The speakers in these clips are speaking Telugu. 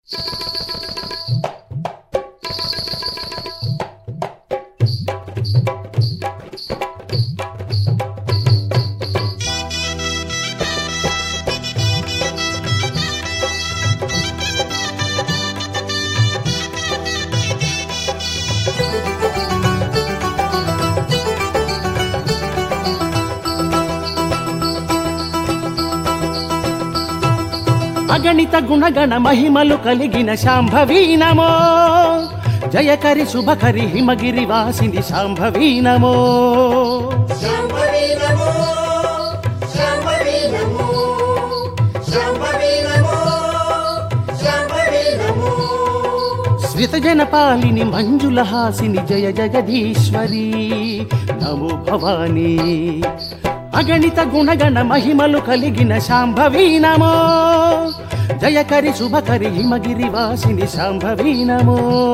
అగణిత గుణగణ మహిమలు కలిగిన శాంభవీ నమో జయకరి శుభకరి హిమగిరి వాసిని శాంభవీ నమో శాంభవి నమో శాంభవి నమో శాంభవి నమో శాంభవి నమో శ్రిత జనపాలిని మంజుల హాసిని జయ జగదీశ్వరి నమో భవానీ అగణిత గుణగణ మహిమలు కలిగిన శాంభవీ నమో జయకరి శుభకరి హిమగిరి వాసిని శాంభవీ నమో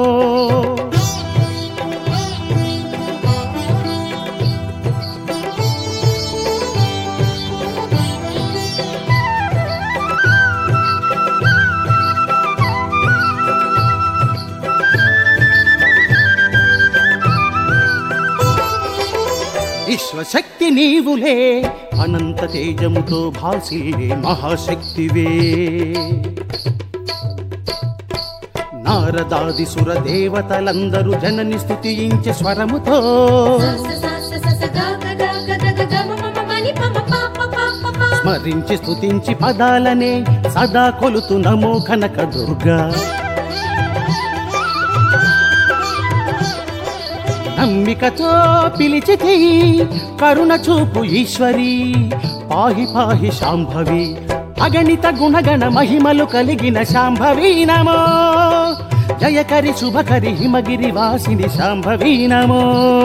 విశ్వశక్తి నీవులే అనంత తేజముతో భాసిల్లే మహాశక్తివే నారదాది సుర దేవతలందరూ జనని స్థుతించే స్వరముతో స్మరించి స్తుతించి పదాలనే సదా కొలుతు నమో కనక దుర్గా నమ్మికతో పిలిచితి కరుణ చూపు ఈశ్వరి పాహి పాహి శాంభవి అగణిత గుణగణ మహిమలు కలిగిన శాంభవి నమో జయకరి శుభకరి హిమగిరి వాసిని శాంభవి నమో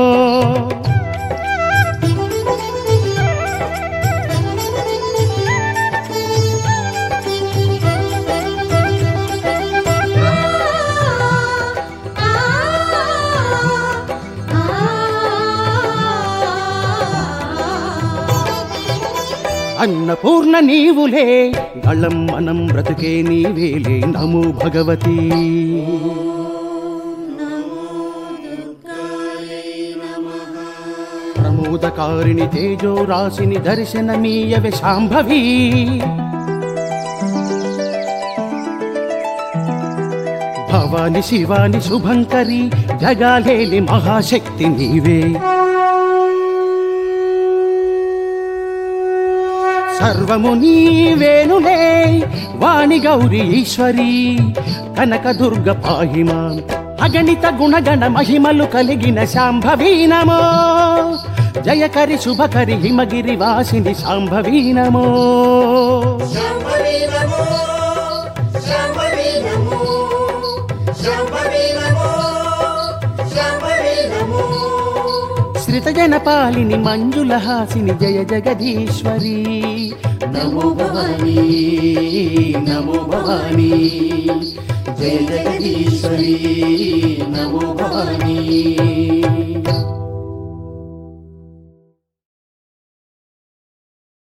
అన్నపూర్ణ నీవులే గళం మనం బ్రతుకే నీవేలే నమో భగవతి ప్రమోదకారిణి తేజో రాశిని దర్శనమీయవే శాంభవి భవాని శివాని శుభంకరి జగాలేలి మహాశక్తి నీవే సర్వము నీవేనులే వాణి గౌరి ఈశ్వరి కనక దుర్గ పాహిమ అగణిత గుణగణ మహిమలు కలిగిన శాంభవీ నమో జయకరి శుభకరి హిమగిరి వాసిని శాంభవీ నమో శాంభవి నమో శాంభవి నమో శాంభవి నమో శాంభవి నమో శ్రిత జనపాలిని మంజుల హాసిని జయ జగదీశ్వరి నమో భవానీ నమో భవానీ జయ జగదీశ్వరి నమో భవానీ